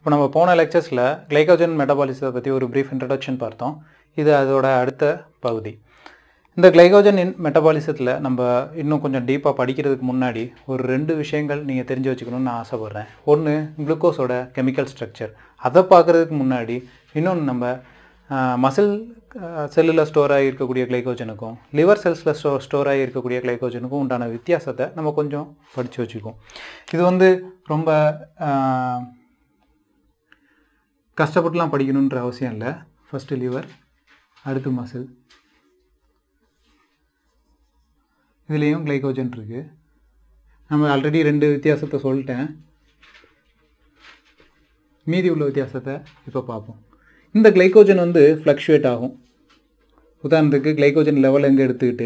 இப்போ நம்ம போன லெக்சர்ஸில் கிளைகோஜன் மெட்டபாலிசத்தை பற்றி ஒரு ப்ரீஃப் இன்ட்ரடக்ஷன் பார்த்தோம் இது அதோட அடுத்த பகுதி இந்த கிளைகோஜன் இன் மெட்டபாலிசத்தில் நம்ம இன்னும் கொஞ்சம் டீப்பாக படிக்கிறதுக்கு முன்னாடி ஒரு ரெண்டு விஷயங்கள் நீங்கள் தெரிஞ்சு வச்சுக்கணும்னு நான் ஆசைப்பட்றேன் ஒன்று குளுக்கோஸோட கெமிக்கல் ஸ்ட்ரக்சர் அதை பார்க்குறதுக்கு முன்னாடி இன்னொன்று நம்ம மசில் செல்லில் ஸ்டோர் ஆகி இருக்கக்கூடிய கிளைகோஜனுக்கும் லிவர் செல்ஸில் ஸ்டோ ஸ்டோர் ஆகி இருக்கக்கூடிய கிளைகோஜனுக்கும் உண்டான வித்தியாசத்தை நம்ம கொஞ்சம் படித்து வச்சுக்குவோம் இது வந்து ரொம்ப ஆஹ், கஷ்டப்பட்டுலாம் படிக்கணுன்ற அவசியம் இல்லை ஃபஸ்ட்டு லிவர் அடுத்து மசில் இதுலேயும் கிளைகோஜன் இருக்குது நம்ம ஆல்ரெடி ரெண்டு வித்தியாசத்தை சொல்லிட்டேன் மீதி உள்ள வித்தியாசத்தை இப்போ பார்ப்போம் இந்த கிளைகோஜன் வந்து ஃப்ளக்ஷுவேட் ஆகும் உதாரணத்துக்கு கிளைகோஜன் லெவல் எங்கே எடுத்துக்கிட்டு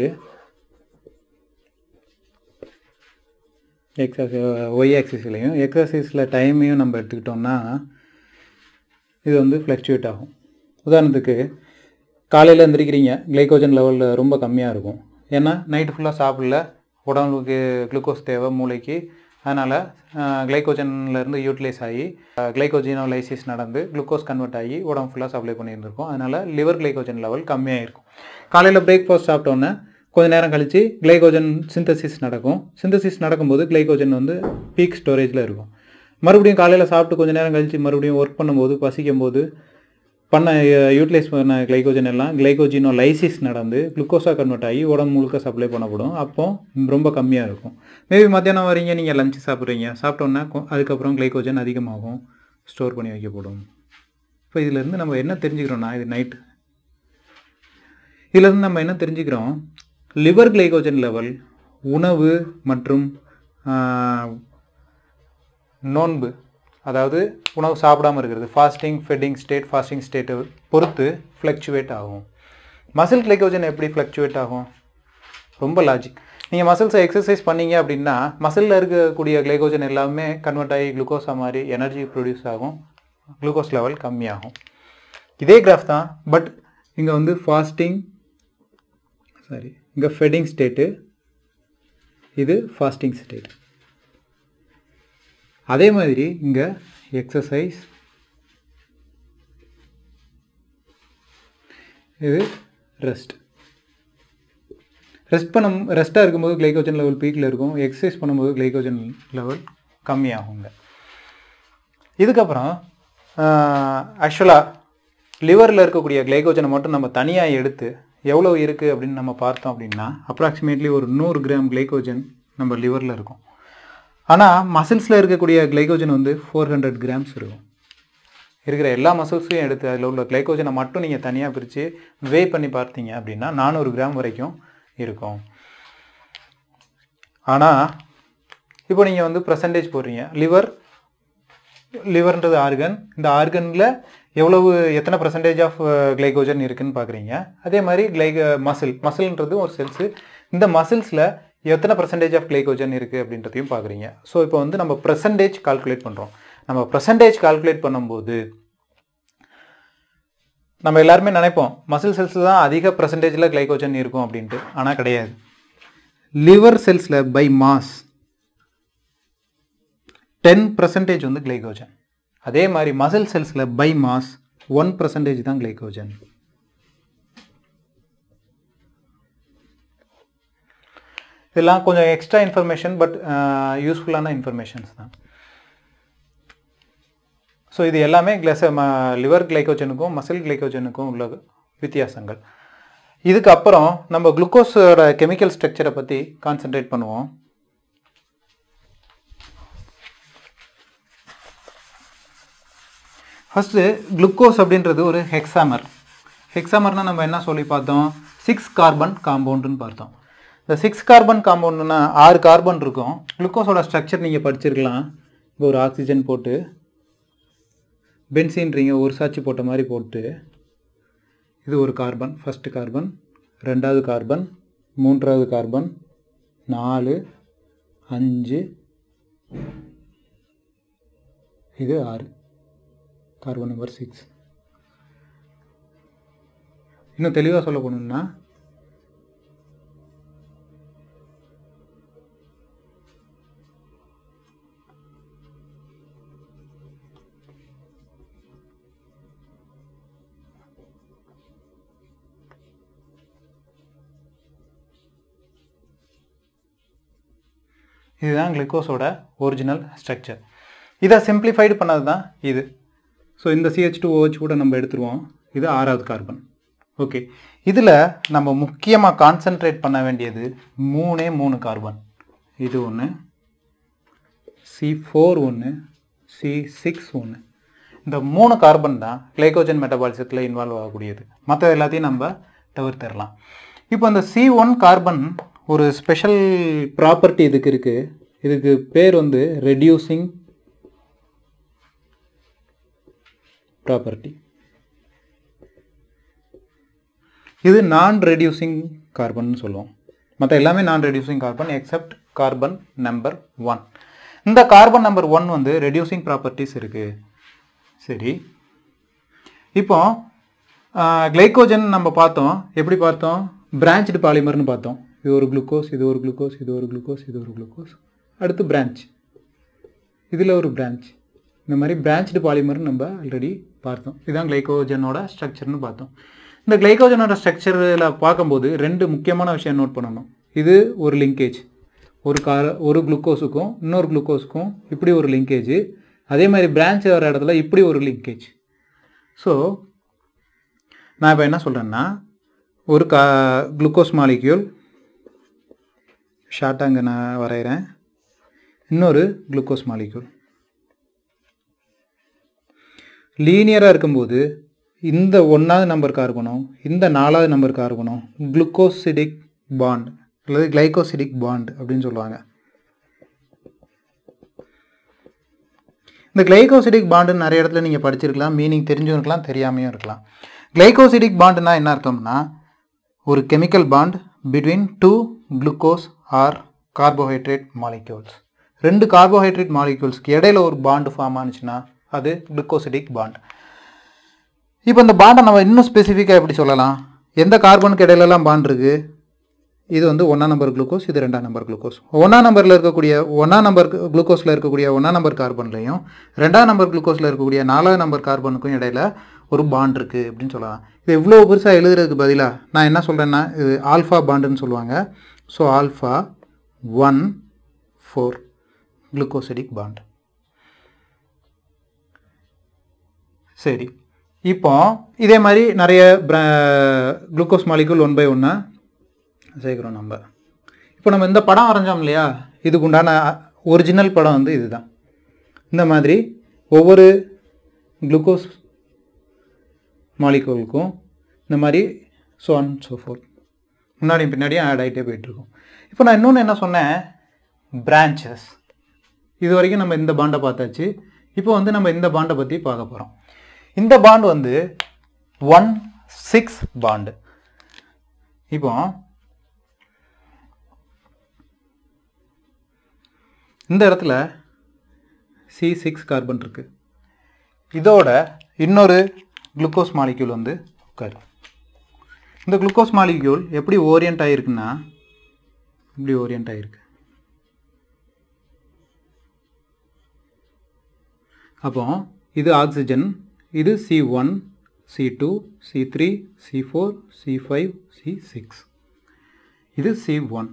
எக்ஸஸ் ஒய் ஆக்சிஸ்லையும் எக்ஸசைஸில் டைமையும் நம்ம எடுத்துக்கிட்டோம்னா இது வந்து ஃப்ளக்சுவேட் ஆகும் உதாரணத்துக்கு காலையில் எந்திரிக்கிறீங்க கிளைகோஜன் லெவலில் ரொம்ப கம்மியாக இருக்கும் ஏன்னா நைட்டு ஃபுல்லாக சாப்பிடல உடம்புக்கு குளுக்கோஸ் தேவை மூளைக்கு அதனால் கிளைகோஜன்லேருந்து யூட்டிலைஸ் ஆகி கிளைகோஜினோலைசிஸ் நடந்து குளுக்கோஸ் கன்வெர்ட் ஆகி உடம்பு ஃபுல்லாக சப்ளை பண்ணியிருந்திருக்கும் அதனால் லிவர் கிளைகோஜன் லெவல் கம்மியாக இருக்கும் காலையில் பிரேக்ஃபாஸ்ட் சாப்பிட்டோன்னே கொஞ்ச நேரம் கழித்து கிளைகோஜன் சிந்தசிஸ் நடக்கும் சிந்தசிஸ் நடக்கும்போது கிளைகோஜன் வந்து பீக் ஸ்டோரேஜில் இருக்கும் மறுபடியும் காலையில் சாப்பிட்டு கொஞ்ச நேரம் கழித்து மறுபடியும் ஒர்க் பண்ணும்போது பசிக்கும் போது பண்ண யூட்டிலைஸ் பண்ண கிளைகோஜன் எல்லாம் கிளைகோஜினோ லைசிஸ் நடந்து குளுக்கோஸாக கன்வெர்ட் ஆகி உடம்பு முழுக்க சப்ளை பண்ணப்படும் அப்போ ரொம்ப கம்மியாக இருக்கும் மேபி மத்தியானம் வரீங்க நீங்கள் லஞ்சு சாப்பிட்றீங்க சாப்பிட்டோன்னா கொ- அதுக்கப்புறம் கிளைகோஜன் அதிகமாகும் ஸ்டோர் பண்ணி வைக்கப்படும் இப்போ இதிலேருந்து நம்ம என்ன தெரிஞ்சுக்கிறோம்னா இது நைட் இதிலேருந்து நம்ம என்ன தெரிஞ்சுக்கிறோம் லிவர் கிளைகோஜன் லெவல் உணவு மற்றும் ஆஹ், நோன்பு அதாவது உணவு சாப்பிடாம இருக்கிறது ஃபாஸ்டிங் ஃபெட்டிங் ஸ்டேட் ஃபாஸ்டிங் ஸ்டேட்டை பொறுத்து ஃப்ளக்சுவேட் ஆகும் மசில் கிளைகோஜன் எப்படி ஃப்ளக்சுவேட் ஆகும் ரொம்ப லாஜிக் நீங்கள் மசில்ஸை எக்ஸசைஸ் பண்ணீங்க அப்படின்னா மசிலில் இருக்கக்கூடிய கிளைகோஜன் எல்லாமே கன்வெர்ட் ஆகி குளுக்கோஸாக மாதிரி எனர்ஜி ப்ரொடியூஸ் ஆகும் குளுக்கோஸ் லெவல் கம்மியாகும் இதே கிராஃப் தான் பட் இங்கே வந்து ஃபாஸ்டிங் சாரி இங்கே ஃபெட்டிங் ஸ்டேட்டு இது ஃபாஸ்டிங் ஸ்டேட் அதே மாதிரி இங்கே எக்ஸசைஸ் இது ரெஸ்ட் ரெஸ்ட் பண்ண ரெஸ்ட்டாக இருக்கும்போது கிளைகோஜன் லெவல் பீக்கில் இருக்கும் எக்ஸசைஸ் பண்ணும்போது கிளைகோஜன் லெவல் கம்மியாகுங்க இதுக்கப்புறம் ஆக்சுவலாக லிவரில் இருக்கக்கூடிய கிளைகோஜனை மட்டும் நம்ம தனியாக எடுத்து எவ்வளோ இருக்குது அப்படின்னு நம்ம பார்த்தோம் அப்படின்னா அப்ராக்சிமேட்லி ஒரு நூறு கிராம் கிளைகோஜன் நம்ம லிவரில் இருக்கும் ஆனால் மசில்ஸில் இருக்கக்கூடிய கிளைகோஜன் வந்து ஃபோர் ஹண்ட்ரட் கிராம்ஸ் இருக்கும் இருக்கிற எல்லா மசில்ஸையும் எடுத்து அதில் உள்ள கிளைகோஜனை மட்டும் நீங்கள் தனியாக பிரித்து வே பண்ணி பார்த்தீங்க அப்படின்னா நானூறு கிராம் வரைக்கும் இருக்கும் ஆனால் இப்போ நீங்கள் வந்து பர்சன்டேஜ் போடுறீங்க லிவர் லிவர்ன்றது ஆர்கன் இந்த ஆர்கனில் எவ்வளவு எத்தனை பர்சன்டேஜ் ஆஃப் கிளைகோஜன் இருக்குன்னு பார்க்குறீங்க அதே மாதிரி கிளைக மசில் மசில்ன்றது ஒரு செல்ஸு இந்த மசில்ஸில் எத்தனை பர்சன்டேஜ் ஆஃப் கிளைகோஜன் இருக்குது அப்படின்றதையும் பார்க்குறீங்க ஸோ இப்போ வந்து நம்ம பர்சன்டேஜ் கால்குலேட் பண்ணுறோம் நம்ம பர்சன்டேஜ் கால்குலேட் பண்ணும்போது நம்ம எல்லாருமே நினைப்போம் மசில் செல்ஸ் தான் அதிக பர்சன்டேஜில் கிளைகோஜன் இருக்கும் அப்படின்ட்டு ஆனால் கிடையாது லிவர் செல்ஸில் பை மாஸ் டென் பர்சன்டேஜ் வந்து கிளைகோஜன் அதே மாதிரி மசில் செல்ஸில் பை மாஸ் ஒன் பர்சன்டேஜ் தான் கிளைகோஜன் இதெல்லாம் கொஞ்சம் எக்ஸ்ட்ரா இன்ஃபர்மேஷன் பட் யூஸ்ஃபுல்லான இன்ஃபர்மேஷன்ஸ் தான் ஸோ இது எல்லாமே கிளஸ் லிவர் கிளைகோஜனுக்கும் மசில் கிளைகோஜனுக்கும் உள்ள வித்தியாசங்கள் இதுக்கப்புறம் நம்ம குளுக்கோஸோட கெமிக்கல் ஸ்ட்ரக்சரை பற்றி கான்சென்ட்ரேட் பண்ணுவோம் ஃபஸ்ட்டு குளுக்கோஸ் அப்படின்றது ஒரு ஹெக்ஸாமர் ஹெக்ஸாமர்னா நம்ம என்ன சொல்லி பார்த்தோம் சிக்ஸ் கார்பன் காம்பவுண்டுன்னு பார்த்தோம் இந்த சிக்ஸ் கார்பன் காம்பவுண்டுனா ஆறு கார்பன் இருக்கும் குளுக்கோஸோட ஸ்ட்ரக்சர் நீங்கள் படிச்சிருக்கலாம் இங்கே ஒரு ஆக்சிஜன் போட்டு பென்சின்றீங்க ஒரு சாட்சி போட்ட மாதிரி போட்டு இது ஒரு கார்பன் ஃபஸ்ட்டு கார்பன் ரெண்டாவது கார்பன் மூன்றாவது கார்பன் நாலு அஞ்சு இது ஆறு கார்பன் நம்பர் சிக்ஸ் இன்னும் தெளிவாக சொல்ல போகணும்னா இதுதான் குளுக்கோஸோட ஒரிஜினல் ஸ்ட்ரக்சர் இதை சிம்பிளிஃபைடு பண்ணது தான் இது ஸோ இந்த சிஹெச் டூ ஓஹெச் கூட நம்ம எடுத்துருவோம் இது ஆறாவது கார்பன் ஓகே இதில் நம்ம முக்கியமாக கான்சென்ட்ரேட் பண்ண வேண்டியது மூணே மூணு கார்பன் இது ஒன்று சி ஃபோர் ஒன்று சி சிக்ஸ் ஒன்று இந்த மூணு கார்பன் தான் கிளைகோஜன் மெட்டபாலிசத்தில் இன்வால்வ் ஆகக்கூடியது மற்ற எல்லாத்தையும் நம்ம தவிர்த்திடலாம் இப்போ இந்த சி ஒன் கார்பன் ஒரு ஸ்பெஷல் ப்ராப்பர்ட்டி இதுக்கு இருக்குது இதுக்கு பேர் வந்து ரெடியூசிங் ப்ராப்பர்ட்டி இது நான் ரெடியூசிங் கார்பன் சொல்லுவோம் மற்ற எல்லாமே non reducing carbon except carbon number one இந்த கார்பன் நம்பர் ஒன் வந்து ரெடியூசிங் ப்ராப்பர்ட்டிஸ் இருக்குது சரி இப்போ கிளைக்கோஜன் நம்ம பார்த்தோம் எப்படி பார்த்தோம் பிரான்ச்டு பாலிமர்னு பார்த்தோம் இது ஒரு குளுக்கோஸ் இது ஒரு குளுக்கோஸ் இது ஒரு குளுக்கோஸ் இது ஒரு குளுக்கோஸ் அடுத்து பிரான்ச் இதில் ஒரு பிரான்ச் இந்த மாதிரி பிரான்ச்டு பாலிமர்னு நம்ம ஆல்ரெடி பார்த்தோம் இதுதான் கிளைக்கோஜனோட ஸ்ட்ரக்சர்னு பார்த்தோம் இந்த கிளைக்கோஜனோட ஸ்ட்ரக்சரில் பார்க்கும்போது ரெண்டு முக்கியமான விஷயம் நோட் பண்ணணும் இது ஒரு லிங்கேஜ் ஒரு கார ஒரு குளுக்கோஸுக்கும் இன்னொரு குளுக்கோஸுக்கும் இப்படி ஒரு லிங்கேஜ் அதே மாதிரி பிரான்ச் வர இடத்துல இப்படி ஒரு லிங்கேஜ் ஸோ நான் இப்போ என்ன சொல்கிறேன்னா ஒரு கா குளுக்கோஸ் மாலிக்யூல் ஷார்ட்டாக அங்கே நான் வரைகிறேன் இன்னொரு குளுக்கோஸ் மாலிக்யூல் லீனியராக இருக்கும்போது இந்த ஒன்றாவது நம்பர் கார்பனும் இந்த நாலாவது நம்பர் கார்பனும் குளுக்கோசிடிக் பாண்ட் அல்லது கிளைகோசிடிக் பாண்ட் அப்படின்னு சொல்லுவாங்க இந்த கிளைகோசிடிக் பாண்டுன்னு நிறைய இடத்துல நீங்கள் படிச்சிருக்கலாம் மீனிங் தெரிஞ்சும் இருக்கலாம் தெரியாமையும் இருக்கலாம் கிளைகோசிடிக் பாண்டுனா என்ன அர்த்தம்னா ஒரு chemical bond between two glucose or carbohydrate molecules ரெண்டு கார்போஹைட்ரேட் மாலிக்யூல்ஸ்க்கு இடையில ஒரு பாண்டு ஃபார்ம் ஆனிச்சுன்னா அது குளுக்கோசிடிக் பாண்ட் இப்போ இந்த பாண்டை நம்ம இன்னும் ஸ்பெசிஃபிக்காக எப்படி சொல்லலாம் எந்த கார்பனுக்கு இடையிலலாம் பாண்ட் இருக்குது இது வந்து ஒன்றா நம்பர் குளுக்கோஸ் இது ரெண்டாம் நம்பர் குளுக்கோஸ் ஒன்றா நம்பரில் இருக்கக்கூடிய ஒன்றா நம்பர் குளுக்கோஸில் இருக்கக்கூடிய ஒன்றா நம்பர் கார்பன்லையும் ரெண்டாம் நம்பர் குளுக்கோஸில் இருக்கக்கூடிய நாலாவது நம்பர் கார்பனுக்கும் இடையில ஒரு பாண்ட் இருக்குது அப்படின்னு சொல்லலாம் இது இவ்வளோ பெருசாக எழுதுறதுக்கு பதிலாக நான் என்ன சொல்கிறேன்னா இது ஆல்ஃபா பாண்டுன்னு சொல்லுவாங்க so alpha one four glucosidic bond சரி இப்போ இதே மாதிரி நிறைய குளுக்கோஸ் மாலிகுல் ஒன் பை ஒன்னாக சேர்க்குறோம் நம்ம இப்போ நம்ம இந்த படம் வரைஞ்சோம் இல்லையா இதுக்கு உண்டான ஒரிஜினல் படம் வந்து இதுதான் இந்த மாதிரி ஒவ்வொரு குளுக்கோஸ் மாலிகூலுக்கும் இந்த மாதிரி ஸோ அண்ட் ஸோ ஃபோர்த் முன்னாடியும் பின்னாடியும் ஆட் ஆகிட்டே போயிட்டுருக்கும் இப்போ நான் இன்னொன்று என்ன சொன்னேன் பிரான்ச்சஸ் இது வரைக்கும் நம்ம இந்த பாண்டை பார்த்தாச்சு இப்போ வந்து நம்ம இந்த பாண்டை பற்றி பார்க்க போகிறோம் இந்த பாண்ட் வந்து ஒன் சிக்ஸ் பாண்டு இப்போ இந்த இடத்துல சி சிக்ஸ் கார்பன் இருக்கு இதோட இன்னொரு குளுக்கோஸ் மாலிக்யூல் வந்து உட்காரு இந்த குளுக்கோஸ் மாலிக்யூல் எப்படி ஓரியன்ட் ஆகிருக்குன்னா இப்படி ஓரியன்ட் ஆகிருக்கு அப்போ இது ஆக்சிஜன் இது C one C two C three C four C five C six இது சி ஒன்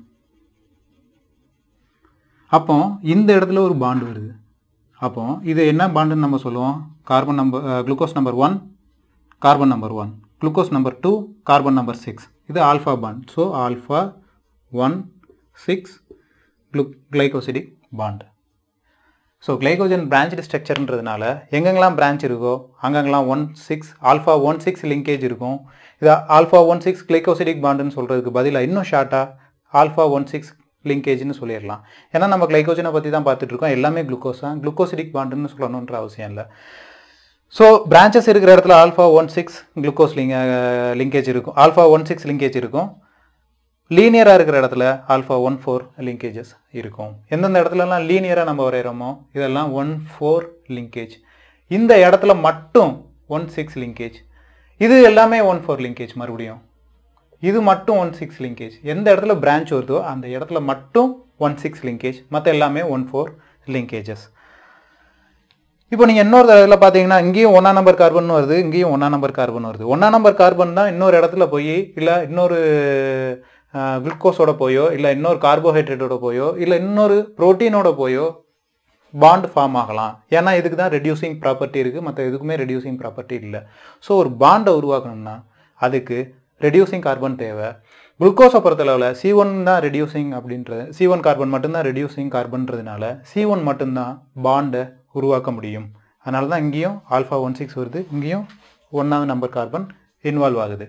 அப்போ இந்த இடத்துல ஒரு பாண்டு வருது அப்போ இது என்ன பாண்டுன்னு நம்ம சொல்லுவோம் carbon number glucose number one carbon number one glucose number two carbon number six இது alpha bond so alpha one six குளு glycosidic bond so glycogen branched ஸ்ட்ரக்சர்ன்றதுனால எங்கெங்கெல்லாம் பிரான்ச் இருக்கோ அங்கங்கெல்லாம் one six alpha one six linkage இருக்கும் இது alpha one six glycosidic பாண்டுன்னு சொல்கிறதுக்கு பதிலாக இன்னும் ஷார்ட்டாக ஆல்ஃபா ஒன் சிக்ஸ் லிங்கேஜ்னு சொல்லிடலாம் ஏன்னா நம்ம கிளைகோஜனை பற்றி தான் பார்த்துட்டு இருக்கோம் எல்லாமே குளுக்கோஸ் தான் குளுக்கோசிடிக் பாண்டுன்னு சொல்லணுன்ற அவசியம் இல்லை ஸோ பிரான்ச்சஸ் இருக்கிற இடத்துல alpha one six glucose link linkage இருக்கும் ஆல்ஃபா ஒன் சிக்ஸ் லிங்கேஜ் இருக்கும் லீனியராக இருக்கிற இடத்துல ஆல்ஃபா ஒன் ஃபோர் லிங்கேஜஸ் இருக்கும் எந்தெந்த இடத்துலலாம் லீனியராக நம்ம வரைகிறோமோ இதெல்லாம் ஒன் ஃபோர் லிங்கேஜ் இந்த இடத்துல மட்டும் ஒன் சிக்ஸ் லிங்கேஜ் இது எல்லாமே ஒன் ஃபோர் லிங்கேஜ் மறுபடியும் இது மட்டும் ஒன் சிக்ஸ் லிங்கேஜ் எந்த இடத்துல பிரான்ச் வருதோ அந்த இடத்துல மட்டும் ஒன் சிக்ஸ் லிங்கேஜ் மற்ற எல்லாமே ஒன் ஃபோர் லிங்கேஜஸ் இப்போ நீங்கள் இன்னொரு இதில் பார்த்தீங்கன்னா இங்கேயும் ஒன்றா நம்பர் கார்பன் வருது இங்கேயும் ஒன்றா நம்பர் கார்பன் வருது ஒன்றா நம்பர் கார்பன் தான் இன்னொரு இடத்துல போய் இல்லை இன்னொரு குளுக்கோஸோட போயோ இல்லை இன்னொரு கார்போஹைட்ரேட்டோட போயோ இல்லை இன்னொரு புரோட்டீனோட போயோ பாண்ட் ஃபார்ம் ஆகலாம் ஏன்னா இதுக்கு தான் ரெடியூசிங் ப்ராப்பர்ட்டி இருக்குது மற்ற எதுக்குமே ரெடியூசிங் ப்ராப்பர்ட்டி இல்லை ஸோ ஒரு பாண்டை உருவாக்கணும்னா அதுக்கு ரெடியூசிங் கார்பன் தேவை குளுக்கோஸை பொறுத்தளவில் சி ஒன் தான் ரெடியூசிங் அப்படின்றது சி ஒன் கார்பன் மட்டும்தான் ரெடியூசிங் கார்பன்றதுனால சி ஒன் மட்டும்தான் பாண்டை உருவாக்க முடியும் அதனால தான் இங்கேயும் ஆல்ஃபா ஒன் சிக்ஸ் வருது இங்கேயும் ஒன்றாவது நம்பர் கார்பன் இன்வால்வ் ஆகுது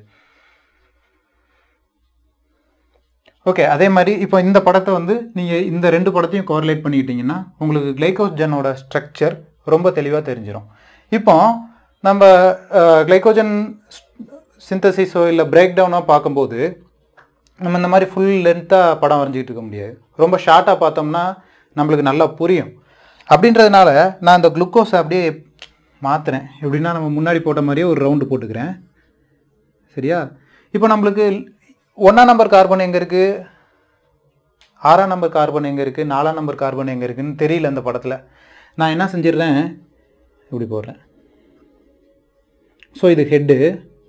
ஓகே அதே மாதிரி இப்போ இந்த படத்தை வந்து நீங்கள் இந்த ரெண்டு படத்தையும் கோரிலேட் பண்ணிக்கிட்டீங்கன்னா உங்களுக்கு கிளைகோஜனோட ஸ்ட்ரக்சர் ரொம்ப தெளிவாக தெரிஞ்சிடும் இப்போ நம்ம கிளைகோஜன் சிந்தசிஸோ இல்லை பிரேக் டவுனோ பார்க்கும்போது நம்ம இந்த மாதிரி ஃபுல் லென்த்தாக படம் வரைஞ்சிக்கிட்டு இருக்க முடியாது ரொம்ப ஷார்ட்டாக பார்த்தோம்னா நம்மளுக்கு நல்லா புரியும் அப்படின்றதுனால நான் இந்த குளுக்கோஸை அப்படியே மாற்றுறேன் எப்படின்னா நம்ம முன்னாடி போட்ட மாதிரியே ஒரு ரவுண்டு போட்டுக்கிறேன் சரியா இப்போ நம்மளுக்கு ஒன்றாம் நம்பர் கார்பன் எங்கே இருக்குது ஆறாம் நம்பர் கார்பன் எங்கே இருக்குது நாலாம் நம்பர் கார்பன் எங்கே இருக்குன்னு தெரியல இந்த படத்தில் நான் என்ன செஞ்சிடுறேன் இப்படி போடுறேன் ஸோ இது ஹெட்டு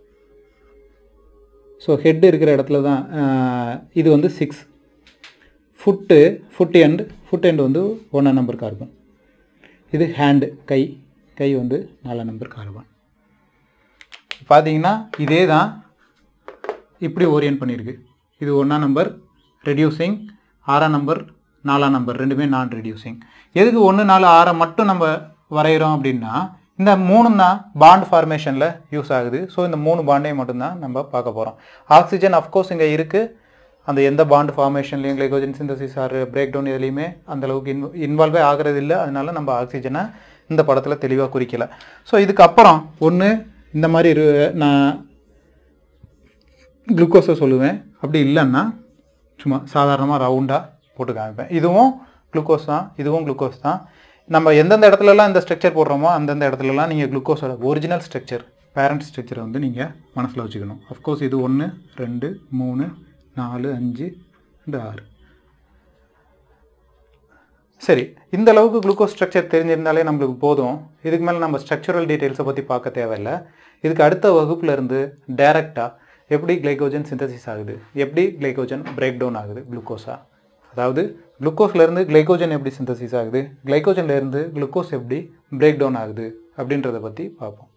ஸோ ஹெட் இருக்கிற இடத்துல தான் ஆஹ், இது வந்து six foot foot end foot end வந்து ஒன்றாம் நம்பர் கார்பன் இது ஹேண்டு கை கை வந்து நாலாம் நம்பர் கார்பன் பார்த்தீங்கன்னா இதே தான் இப்படி ஓரியன்ட் பண்ணியிருக்கு இது ஒன்றாம் நம்பர் ரெடியூசிங் ஆறாம் நம்பர் நாலாம் நம்பர் ரெண்டுமே நான் ரெடியூசிங் எதுக்கு ஒன்று நாலு ஆறை மட்டும் நம்ம வரைகிறோம் அப்படின்னா இந்த மூணும் தான் பாண்ட் ஃபார்மேஷனில் யூஸ் ஆகுது ஸோ இந்த மூணு பாண்டையும் மட்டும்தான் நம்ம பார்க்க போகிறோம் ஆக்சிஜன் அஃப்கோர்ஸ் இங்கே இருக்குது அந்த எந்த பாண்ட் ஃபார்மேஷன்லையும் glycogen synthesis or break down எதுலேயுமே அந்த அளவுக்கு இன் இன்வால்வே ஆகிறது இல்லை அதனால நம்ம ஆக்சிஜனை இந்த படத்தில் தெளிவாக குறிக்கல ஸோ இதுக்கப்புறம் ஒன்று இந்த மாதிரி இரு நான் குளுக்கோஸை சொல்லுவேன் அப்படி இல்லைன்னா சும்மா சாதாரணமாக ரவுண்டாக போட்டு காமிப்பேன் இதுவும் குளுக்கோஸ் தான் இதுவும் குளுக்கோஸ் தான் நம்ம எந்தெந்த இடத்துலலாம் இந்த ஸ்ட்ரக்சர் போடுறோமோ அந்தந்த இடத்துலலாம் நீங்கள் குளுக்கோஸோட ஒரிஜினல் ஸ்ட்ரக்சர் பேரண்ட் ஸ்ட்ரக்சரை வந்து நீங்கள் மனசில் வச்சுக்கணும் அஃப்கோர்ஸ் இது ஒன்று ரெண்டு மூணு நாலு அஞ்சு ரெண்டு ஆறு சரி இந்த அளவுக்கு குளுக்கோஸ் ஸ்ட்ரக்சர் தெரிஞ்சிருந்தாலே நம்மளுக்கு போதும் இதுக்கு மேலே நம்ம ஸ்ட்ரக்சரல் டீட்டெயில்ஸை பற்றி பார்க்க தேவையில்லை இதுக்கு அடுத்த வகுப்புல இருந்து டைரெக்டாக எப்படி கிளைகோஜன் சிந்தசிஸ் ஆகுது எப்படி கிளைகோஜன் பிரேக் டவுன் ஆகுது குளுக்கோஸா அதாவது குளுக்கோஸ்லேருந்து கிளைகோஜன் எப்படி சிந்தசிஸ் ஆகுது கிளைகோஜன்லேருந்து குளுக்கோஸ் எப்படி பிரேக் டவுன் ஆகுது அப்படின்றத பற்றி பார்ப்போம்